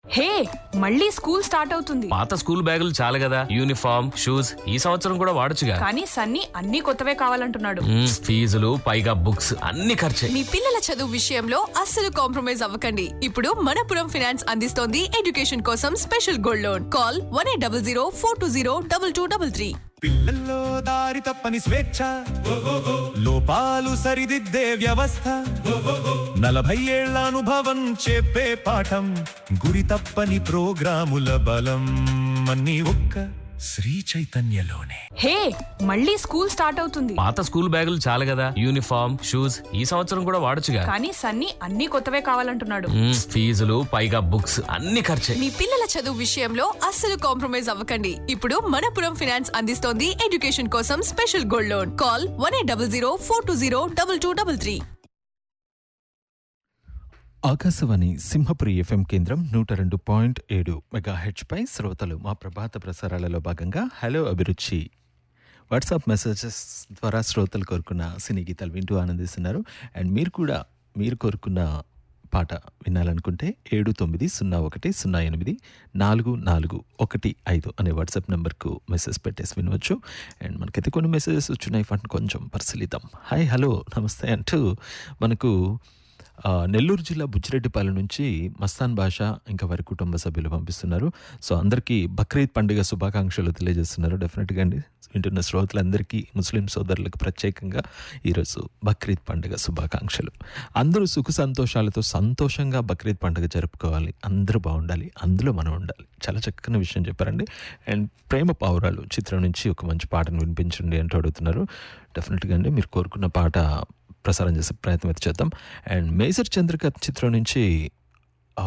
హే మళ్ళీ school start అవుతుంది పాత స్కూల్ బ్యాగులు చాలు కదా యూనిఫామ్ షూస్ ఈ సంవత్సరం కూడా వాడొచ్చుగా కానీ సన్నీ అన్ని కొత్తవే కావాలంటున్నాడు మ్మ్, ఫీజులు పైగా బుక్స్ అన్ని ఖర్చే మీ పిల్లల చదువు విషయంలో అస్సలు కాంప్రమైజ్ అవ్వకండి ఇప్పుడు మనపురం ఫైనాన్స్ అందిస్తోంది ఎడ్యుకేషన్ కోసం special gold loan call one eight double zero four two zero double two double three పిల్లల్లో దారి తప్పని స్వేచ్ఛ లోపాలు సరిదిద్దే వ్యవస్థ నలభై ఏళ్ల అనుభవం చెప్పే పాఠం గురి తప్పని ప్రోగ్రాముల బలం అన్ని ఒక్క శ్రీ చైతన్యలోనే హే మళ్ళీ స్కూల్ స్టార్ట్ అవుతుంది పాత స్కూల్ బ్యాగులు చాలు కదా యూనిఫామ్ షూస్ ఈ సంవత్సరం కూడా వాడొచ్చుగా కానీ సన్నీ అన్ని కొత్తవే కావాలంటున్నాడు మ్మ్, ఫీజులు పైగా బుక్స్ అన్ని ఖర్చే మీ పిల్లల చదువు విషయంలో అస్సలు కాంప్రమైజ్ అవ్వకండి ఇప్పుడు మనపురం ఫైనాన్స్ అందిస్తోంది ఎడ్యుకేషన్ కోసం special gold loan call one eight double zero four two zero double two double three Akashvani Simhapuri FM కేంద్రం నూట రెండు పాయింట్ ఏడు మెగా పై శ్రోతలు మా ప్రభాత ప్రసారాలలో భాగంగా హలో అభిరుచి వాట్సాప్ మెసేజెస్ ద్వారా శ్రోతలు కోరుకున్న సినీ గీతాలు వింటూ ఆనందిస్తున్నారు అండ్ మీరు కూడా మీరు కోరుకున్న పాట వినాలనుకుంటే ఏడు తొమ్మిది సున్నా ఒకటి సున్నా ఎనిమిది నాలుగు నాలుగు ఒకటి ఐదు అనే వాట్సాప్ నెంబర్కు మెసేజ్ పెట్టేసి వినవచ్చు అండ్ మనకైతే కొన్ని మెసేజెస్ వచ్చినాయి వాటిని కొంచెం పరిశీలిద్దాం హాయ్ హలో నమస్తే అంటూ మనకు ఆ, నెల్లూరు జిల్లా బుచ్చిరెడ్డిపాలెం నుంచి మస్తాన్ భాష ఇంకా వారి కుటుంబ సభ్యులు పంపిస్తున్నారు సో అందరికీ బక్రీద్ పండుగ శుభాకాంక్షలు తెలియజేస్తున్నారు డెఫినెట్గా అండి వింటున్న శ్రోతలందరికీ ముస్లిం సోదరులకు ప్రత్యేకంగా ఈరోజు బక్రీద్ పండుగ శుభాకాంక్షలు అందరూ సుఖ సంతోషాలతో సంతోషంగా బక్రీద్ పండుగ జరుపుకోవాలి అందరూ బాగుండాలి అందులో మనం ఉండాలి చాలా చక్కని విషయం చెప్పారండి అండ్ ప్రేమ పావురాలు చిత్రం నుంచి ఒక మంచి పాటను వినిపించండి అంటూ అడుగుతున్నారు డెఫినెట్గా అండి మీరు కోరుకున్న పాట ప్రసారం చేసే ప్రయత్నం అయితే చేద్దాం అండ్ మేజర్ చంద్రిక చిత్రం నుంచి